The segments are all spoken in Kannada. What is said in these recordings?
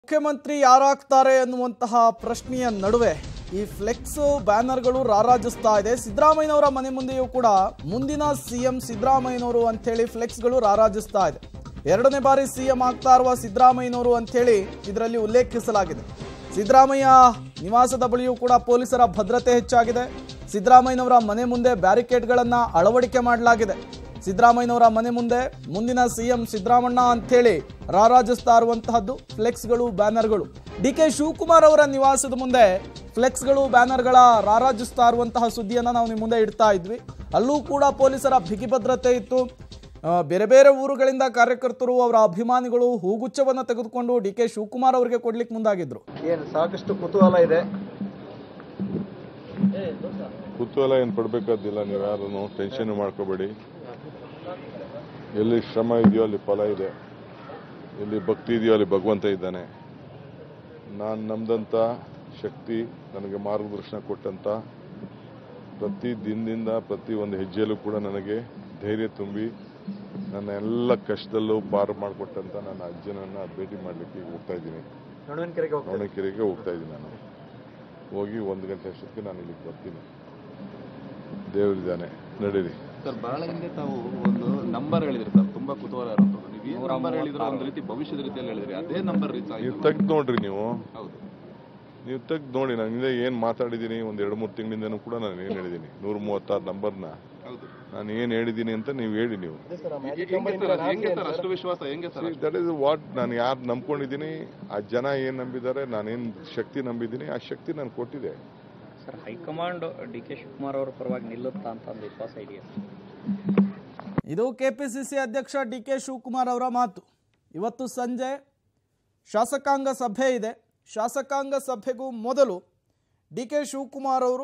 ಮುಖ್ಯಮಂತ್ರಿ ಯಾರಾಗ್ತಾರೆ ಎನ್ನುವಂತಹ ಪ್ರಶ್ನೆಯ ನಡುವೆ ಈ ಫ್ಲೆಕ್ಸ್ ಬ್ಯಾನರ್ಗಳು ರಾರಾಜಿಸ್ತಾ ಇದೆ ಸಿದ್ದರಾಮಯ್ಯನವರ ಮನೆ ಮುಂದೆಯೂ ಕೂಡ ಮುಂದಿನ ಸಿಎಂ ಸಿದ್ದರಾಮಯ್ಯನವರು ಅಂತೇಳಿ ಫ್ಲೆಕ್ಸ್ಗಳು ರಾರಾಜಿಸ್ತಾ ಇದೆ ಎರಡನೇ ಬಾರಿ ಸಿಎಂ ಆಗ್ತಾ ಇರುವ ಸಿದ್ದರಾಮಯ್ಯನವರು ಅಂತೇಳಿ ಇದರಲ್ಲಿ ಉಲ್ಲೇಖಿಸಲಾಗಿದೆ ಸಿದ್ದರಾಮಯ್ಯ ನಿವಾಸದ ಬಳಿಯೂ ಕೂಡ ಪೊಲೀಸರ ಭದ್ರತೆ ಹೆಚ್ಚಾಗಿದೆ ಸಿದ್ದರಾಮಯ್ಯನವರ ಮನೆ ಮುಂದೆ ಬ್ಯಾರಿಕೇಡ್ಗಳನ್ನ ಅಳವಡಿಕೆ ಮಾಡಲಾಗಿದೆ ಸಿದ್ದರಾಮಯ್ಯನವರ ಮನೆ ಮುಂದೆ ಮುಂದಿನ ಸಿಎಂ ಸಿದ್ದರಾಮಣ್ಣ ಅಂಥೇಳಿ ರಾರಾಜಿಸ್ತಾ ಇರುವಂತಹದ್ದು ಫ್ಲೆಕ್ಸ್ಗಳು ಬ್ಯಾನರ್ಗಳು ಡಿ ಕೆ ಶಿವಕುಮಾರ್ ಅವರ ನಿವಾಸದ ಮುಂದೆ ಫ್ಲೆಕ್ಸ್ಗಳು ಬ್ಯಾನರ್ಗಳ ರಾರಾಜಿಸ್ತಾ ಇರುವಂತಹ ಸುದ್ದಿಯನ್ನ ನಾವು ನಿಮ್ಮ ಮುಂದೆ ಇಡ್ತಾ ಇದ್ವಿ ಅಲ್ಲೂ ಕೂಡ ಪೊಲೀಸರ ಬಿಗಿ ಭದ್ರತೆ ಇತ್ತು ಆ, ಬೇರೆ ಬೇರೆ ಊರುಗಳಿಂದ ಕಾರ್ಯಕರ್ತರು ಅವರ ಅಭಿಮಾನಿಗಳು ಹೂಗುಚ್ಛವನ್ನು ತೆಗೆದುಕೊಂಡು ಡಿ ಕೆ ಶಿವಕುಮಾರ್ ಅವರಿಗೆ ಕೊಡ್ಲಿಕ್ಕೆ ಮುಂದಾಗಿದ್ರು ಏನು ಸಾಕಷ್ಟು ಕುತೂಹಲ ಇದೆ ಕುತೂಹಲ ಏನು ಪಡಬೇಕಾದಿಲ್ಲ ನೀವು ಯಾರನ್ನು ಟೆನ್ಷನ್ ಮಾಡ್ಕೋಬೇಡಿ ಎಲ್ಲಿ ಶ್ರಮ ಇದೆಯೋ ಅಲ್ಲಿ ಫಲ ಇದೆ ಎಲ್ಲಿ ಭಕ್ತಿ ಇದೆಯೋ ಅಲ್ಲಿ ಭಗವಂತ ಇದ್ದಾನೆ ನಾನು ನಮ್ದಂಥ ಶಕ್ತಿ ನನಗೆ ಮಾರ್ಗದರ್ಶನ ಕೊಟ್ಟಂಥ ಪ್ರತಿ ದಿನದಿಂದ ಪ್ರತಿ ಒಂದು ಹೆಜ್ಜೆಯಲ್ಲೂ ಕೂಡ ನನಗೆ ಧೈರ್ಯ ತುಂಬಿ ನನ್ನ ಎಲ್ಲ ಕಷ್ಟದಲ್ಲೂ ಪಾರು ಮಾಡಿಕೊಟ್ಟಂಥ ನನ್ನ ಅಜ್ಜನನ್ನ ಭೇಟಿ ಮಾಡಲಿಕ್ಕೆ ಈಗ ಹೋಗ್ತಾ ಇದ್ದೀನಿ ನಡುವನ್ಕೆರೆಗೆ ಹೋಗ್ತಾರೆ ನವಣಕೆರೆಗೆ ಹೋಗ್ತಾ ಇದ್ದೀನಿ ನಾನು ಹೋಗಿ ಒಂದು ಗಂಟೆ ಅಷ್ಟೊತ್ತಿಗೆ ನಾನು ಇಲ್ಲಿಗೆ ಬರ್ತೀನಿ ದೇವರಿದ್ದಾನೆ ನಡೀರಿ ಸರ್ ಬಹಳ ಹಿಂದೆ ತಾವು ಒಂದು ನಂಬರ್ ಹೇಳಿದ್ರಿ ಸರ್ ತುಂಬಾ ಕುತೂಹಲ ಇರುವಂತದ್ದು ನೀವು ಏನ್ ನಂಬರ್ ಹೇಳಿದ್ರೆ ಒಂದು ರೀತಿ ಭವಿಷ್ಯದ ರೀತಿಯಲ್ಲಿ ಹೇಳಿದ್ರಿ ಅದೇ ನಂಬರ್ ರೀಚ್ ನೀವು ಆಗಿದೆ ತೆಗ್ದು ನೋಡ್ರಿ ನೀವು ಹೌದು ನೀವು ತೆಗ್ದು ನೋಡಿ ನಾನು ಹಿಂದೆ ಏನು ಮಾತಾಡಿದ್ದೀನಿ ಒಂದು ಎರಡು ಮೂರು ತಿಂಗಳಿಂದನೂ ಕೂಡ ನಾನು ಏನು ಹೇಳಿದ್ದೀನಿ ನೂರ ಮೂವತ್ತಾರು ನಂಬರ್ನ ಹೌದು ನಾನು ಏನು ಹೇಳಿದ್ದೀನಿ ಅಂತ ನೀವು ಹೇಳಿ ನೀವು ಹೆಂಗೆ ಸರ್ ಅದು ಹೆಂಗೆ ಸರ್ ಅಷ್ಟು ವಿಶ್ವಾಸ ಹೆಂಗೆ ಸರ್ ಅಷ್ಟು? ದಟ್ ಇಸ್ ವಾಟ್ ನಾನು ಯಾರು ನಂಬ್ಕೊಂಡಿದ್ದೀನಿ ಆ ಜನ ಏನು ನಂಬಿದ್ದಾರೆ ನಾನೇನು ಶಕ್ತಿ ನಂಬಿದ್ದೀನಿ ಆ ಶಕ್ತಿ ನಾನು ಕೊಟ್ಟಿದೆ sir high command D K Shivakumar ಅವರ ಪರವಾಗಿ ನಿಲ್ಲುತ್ತಾ ಅಂತ ಒಂದು ವಿಶ್ವಾಸ ಇದೆಯಾ ಇದು ಕೆಪಿಸಿಸಿ ಅಧ್ಯಕ್ಷ ಡಿ ಕೆ ಶಿವಕುಮಾರ್ ಅವರ ಮಾತು ಇವತ್ತು ಸಂಜೆ ಶಾಸಕಾಂಗ ಸಭೆ ಇದೆ ಶಾಸಕಾಂಗ ಸಭೆಗೂ ಮೊದಲು ಡಿ ಕೆ ಶಿವಕುಮಾರ್ ಅವರು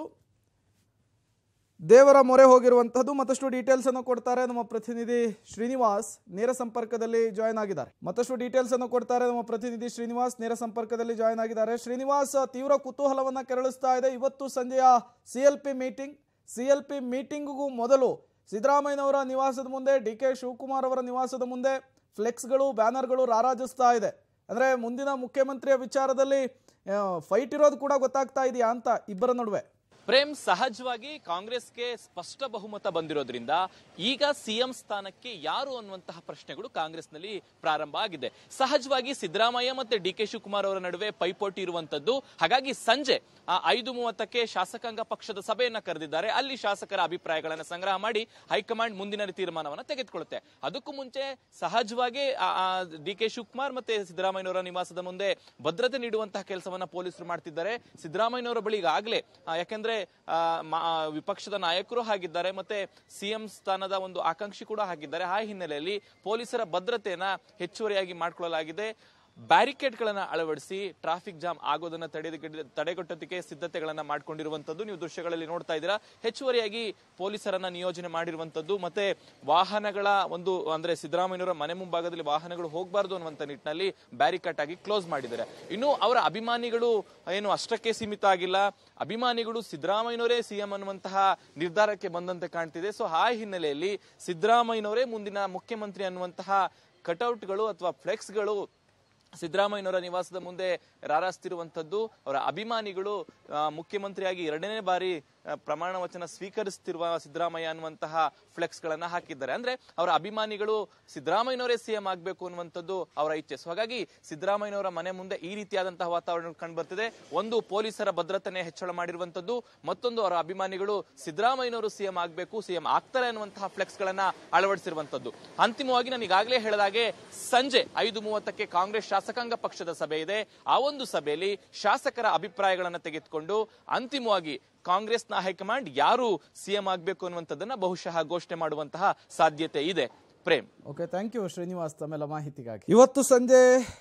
ದೇವರ ಮೊರೆ ಹೋಗಿರುವಂಥದ್ದು ಮತ್ತಷ್ಟು ಡೀಟೇಲ್ಸ್ ಅನ್ನು ಕೊಡ್ತಾರೆ ನಮ್ಮ ಪ್ರತಿನಿಧಿ ಶ್ರೀನಿವಾಸ್ ನೇರ ಸಂಪರ್ಕದಲ್ಲಿ ಜಾಯ್ನ್ ಆಗಿದ್ದಾರೆ ಮತ್ತಷ್ಟು ಡೀಟೇಲ್ಸ್ ಅನ್ನು ಕೊಡ್ತಾರೆ ನಮ್ಮ ಪ್ರತಿನಿಧಿ ಶ್ರೀನಿವಾಸ್ ನೇರ ಸಂಪರ್ಕದಲ್ಲಿ ಜಾಯ್ನ್ ಆಗಿದ್ದಾರೆ ಶ್ರೀನಿವಾಸ್ ತೀವ್ರ ಕುತೂಹಲವನ್ನ ಕೆರಳಿಸ್ತಾ ಇದೆ ಇವತ್ತು ಸಂಜೆಯ C L P meeting C L P ಮೀಟಿಂಗ್ಗೂ ಮೊದಲು ಸಿದ್ದರಾಮಯ್ಯನವರ ನಿವಾಸದ ಮುಂದೆ ಡಿ ಕೆ ಶಿವಕುಮಾರ್ ಅವರ ನಿವಾಸದ ಮುಂದೆ ಫ್ಲೆಕ್ಸ್ಗಳು ಬ್ಯಾನರ್ಗಳು ರಾರಾಜಿಸ್ತಾ ಇದೆ ಅಂದ್ರೆ ಮುಂದಿನ ಮುಖ್ಯಮಂತ್ರಿಯ ವಿಚಾರದಲ್ಲಿ ಫೈಟ್ ಇರೋದು ಕೂಡ ಗೊತ್ತಾಗ್ತಾ ಇದೆಯಾ ಅಂತ ಇಬ್ಬರ ನಡುವೆ ಪ್ರೇಮ್ ಸಹಜವಾಗಿ ಕಾಂಗ್ರೆಸ್ಗೆ ಸ್ಪಷ್ಟ ಬಹುಮತ ಬಂದಿರೋದ್ರಿಂದ ಈಗ ಸಿಎಂ ಸ್ಥಾನಕ್ಕೆ ಯಾರು ಅನ್ನುವಂತಹ ಪ್ರಶ್ನೆಗಳು ಕಾಂಗ್ರೆಸ್ನಲ್ಲಿ ಪ್ರಾರಂಭ ಆಗಿದೆ ಸಹಜವಾಗಿ ಸಿದ್ದರಾಮಯ್ಯ ಮತ್ತೆ ಡಿ ಕೆ ಶಿವಕುಮಾರ್ ಅವರ ನಡುವೆ ಪೈಪೋಟಿ ಇರುವಂತದ್ದು ಹಾಗಾಗಿ ಸಂಜೆ ಆ ಐದು ಮೂವತ್ತಕ್ಕೆ ಶಾಸಕಾಂಗ ಪಕ್ಷದ ಸಭೆಯನ್ನ ಕರೆದಿದ್ದಾರೆ ಅಲ್ಲಿ ಶಾಸಕರ ಅಭಿಪ್ರಾಯಗಳನ್ನ ಸಂಗ್ರಹ ಮಾಡಿ ಹೈಕಮಾಂಡ್ ಮುಂದಿನ ತೀರ್ಮಾನವನ್ನ ತೆಗೆದುಕೊಳ್ಳುತ್ತೆ ಅದಕ್ಕೂ ಮುಂಚೆ ಸಹಜವಾಗಿ ಡಿ ಕೆ ಶಿವಕುಮಾರ್ ಮತ್ತೆ ಸಿದ್ದರಾಮಯ್ಯನವರ ನಿವಾಸದ ಮುಂದೆ ಭದ್ರತೆ ನೀಡುವಂತಹ ಕೆಲಸವನ್ನ ಪೊಲೀಸರು ಮಾಡ್ತಿದ್ದಾರೆ ಸಿದ್ದರಾಮಯ್ಯನವರ ಬಳಿ ಈಗಾಗಲೇ ಆ, ಯಾಕೆಂದ್ರೆ ಆ, ಮಾ- ಆ, ವಿಪಕ್ಷದ ನಾಯಕರು ಆಗಿದ್ದಾರೆ ಮತ್ತೆ ಸಿಎಂ ಸ್ಥಾನದ ಒಂದು ಆಕಾಂಕ್ಷಿ ಕೂಡ ಆಗಿದ್ದಾರೆ ಆ ಹಿನ್ನೆಲೆಯಲ್ಲಿ ಪೊಲೀಸರ ಭದ್ರತೆಯನ್ನ ಹೆಚ್ಚುವರಿಯಾಗಿ ಮಾಡಿಕೊಳ್ಳಲಾಗಿದೆ ಬ್ಯಾರಿಕೇಡ್ಗಳನ್ನ ಅಳವಡಿಸಿ ಟ್ರಾಫಿಕ್ ಜಾಮ್ ಆಗೋದನ್ನ ತಡೆ ತಡೆಗಟ್ಟೋದಕ್ಕೆ ಸಿದ್ಧತೆಗಳನ್ನ ಮಾಡ್ಕೊಂಡಿರುವಂತದ್ದು ನೀವು ದೃಶ್ಯಗಳಲ್ಲಿ ನೋಡ್ತಾ ಇದ್ದೀರಾ ಹೆಚ್ಚುವರಿಯಾಗಿ ಪೊಲೀಸರನ್ನ ನಿಯೋಜನೆ ಮಾಡಿರುವಂತದ್ದು ಮತ್ತೆ ವಾಹನಗಳ ಒಂದು ಅಂದ್ರೆ ಸಿದ್ದರಾಮಯ್ಯನವರ ಮನೆ ಮುಂಭಾಗದಲ್ಲಿ ವಾಹನಗಳು ಹೋಗಬಾರ್ದು ಅನ್ನುವಂತ ನಿಟ್ಟಿನಲ್ಲಿ ಬ್ಯಾರಿಕೇಡ್ ಆಗಿ ಕ್ಲೋಸ್ ಮಾಡಿದ್ದಾರೆ ಇನ್ನು ಅವರ ಅಭಿಮಾನಿಗಳು ಏನು ಅಷ್ಟಕ್ಕೆ ಸೀಮಿತ ಆಗಿಲ್ಲ ಅಭಿಮಾನಿಗಳು ಸಿದ್ದರಾಮಯ್ಯನವರೇ ಸಿಎಂ ಅನ್ನುವಂತಹ ನಿರ್ಧಾರಕ್ಕೆ ಬಂದಂತೆ ಕಾಣ್ತಿದೆ ಸೊ ಆ ಹಿನ್ನೆಲೆಯಲ್ಲಿ ಸಿದ್ದರಾಮಯ್ಯನವರೇ ಮುಂದಿನ ಮುಖ್ಯಮಂತ್ರಿ ಅನ್ನುವಂತಹ ಕಟೌಟ್ಗಳು ಅಥವಾ ಫ್ಲೆಕ್ಸ್ಗಳು ಸಿದ್ದರಾಮಯ್ಯನವರ ನಿವಾಸದ ಮುಂದೆ ರಾರಾಸ್ತಿರುವಂತದ್ದು ಅವರ ಅಭಿಮಾನಿಗಳು ಆ, ಮುಖ್ಯಮಂತ್ರಿಯಾಗಿ ಎರಡನೇ ಬಾರಿ ಆ, ಪ್ರಮಾಣ ವಚನ ಸ್ವೀಕರಿಸುತ್ತಿರುವ ಸಿದ್ದರಾಮಯ್ಯ ಅನ್ನುವಂತಹ ಫ್ಲೆಕ್ಸ್ ಗಳನ್ನ ಹಾಕಿದ್ದಾರೆ ಅಂದ್ರೆ ಅವರ ಅಭಿಮಾನಿಗಳು ಸಿದ್ದರಾಮಯ್ಯನವರೇ ಸಿಎಂ ಆಗಬೇಕು ಅನ್ನುವಂಥದ್ದು ಅವರ ಇಚ್ಛೆ ಸೊ ಹಾಗಾಗಿ ಸಿದ್ದರಾಮಯ್ಯನವರ ಮನೆ ಮುಂದೆ ಈ ರೀತಿಯಾದಂತಹ ವಾತಾವರಣ ಕಂಡು ಬರ್ತಿದೆ ಒಂದು ಪೊಲೀಸರ ಭದ್ರತೆನೆ ಹೆಚ್ಚಳ ಮಾಡಿರುವಂತದ್ದು ಮತ್ತೊಂದು ಅವರ ಅಭಿಮಾನಿಗಳು ಸಿದ್ದರಾಮಯ್ಯನವರು ಸಿಎಂ ಆಗಬೇಕು ಸಿಎಂ ಆಗ್ತಾರೆ ಅನ್ನುವಂತಹ ಫ್ಲೆಕ್ಸ್ ಗಳನ್ನ ಅಳವಡಿಸಿರುವಂತದ್ದು ಅಂತಿಮವಾಗಿ ನಾನು ಈಗಾಗಲೇ ಹೇಳಿದಾಗೆ ಸಂಜೆ ಐದು ಮೂವತ್ತಕ್ಕೆ ಕಾಂಗ್ರೆಸ್ ಶಾಸಕಾಂಗ ಪಕ್ಷದ ಸಭೆ ಇದೆ ಆ ಒಂದು ಸಭೆಯಲ್ಲಿ ಶಾಸಕರ ಅಭಿಪ್ರಾಯಗಳನ್ನ ತೆಗೆದುಕೊಂಡು ಅಂತಿಮವಾಗಿ ಕಾಂಗ್ರೆಸ್ನ ಹೈಕಮಾಂಡ್ ಯಾರು ಸಿಎಂ ಆಗಬೇಕು ಅನ್ನುವಂಥದ್ದನ್ನ ಬಹುಶಃ ಘೋಷಣೆ ಮಾಡುವಂತಹ ಸಾಧ್ಯತೆ ಇದೆ Prem okay thank you Srinivas ತಮ್ಮೆಲ್ಲ ಮಾಹಿತಿಗಾಗಿ ಇವತ್ತು ಸಂಜೆ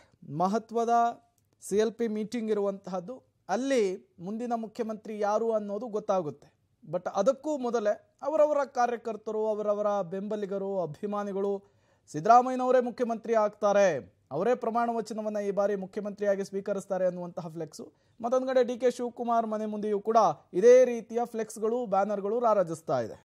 ಮಹತ್ವದ ಸಿ ಎಲ್ ಪಿ ಮೀಟಿಂಗ್ ಇರುವಂತಹದ್ದು ಅಲ್ಲಿ ಮುಂದಿನ ಮುಖ್ಯಮಂತ್ರಿ ಯಾರು ಅನ್ನೋದು ಗೊತ್ತಾಗುತ್ತೆ ಬಟ್ ಅದಕ್ಕೂ ಮೊದಲೇ ಅವರವರ ಕಾರ್ಯಕರ್ತರು ಅವರವರ ಬೆಂಬಲಿಗರು ಅಭಿಮಾನಿಗಳು ಸಿದ್ದರಾಮಯ್ಯನವರೇ ಮುಖ್ಯಮಂತ್ರಿ ಆಗ್ತಾರೆ ಅವರೇ ಪ್ರಮಾಣ ವಚನವನ್ನು ಈ ಬಾರಿ ಮುಖ್ಯಮಂತ್ರಿಯಾಗಿ ಸ್ವೀಕರಿಸ್ತಾರೆ ಅನ್ನುವಂತಹ ಫ್ಲೆಕ್ಸು ಮತ್ತೊಂದು ಕಡೆ ಡಿ ಕೆ ಶಿವಕುಮಾರ್ ಮನೆ ಮುಂದೆಯೂ ಕೂಡ ಇದೇ ರೀತಿಯ ಫ್ಲೆಕ್ಸ್ಗಳು ಬ್ಯಾನರ್ಗಳು ರಾರಾಜಿಸ್ತಾ ಇದೆ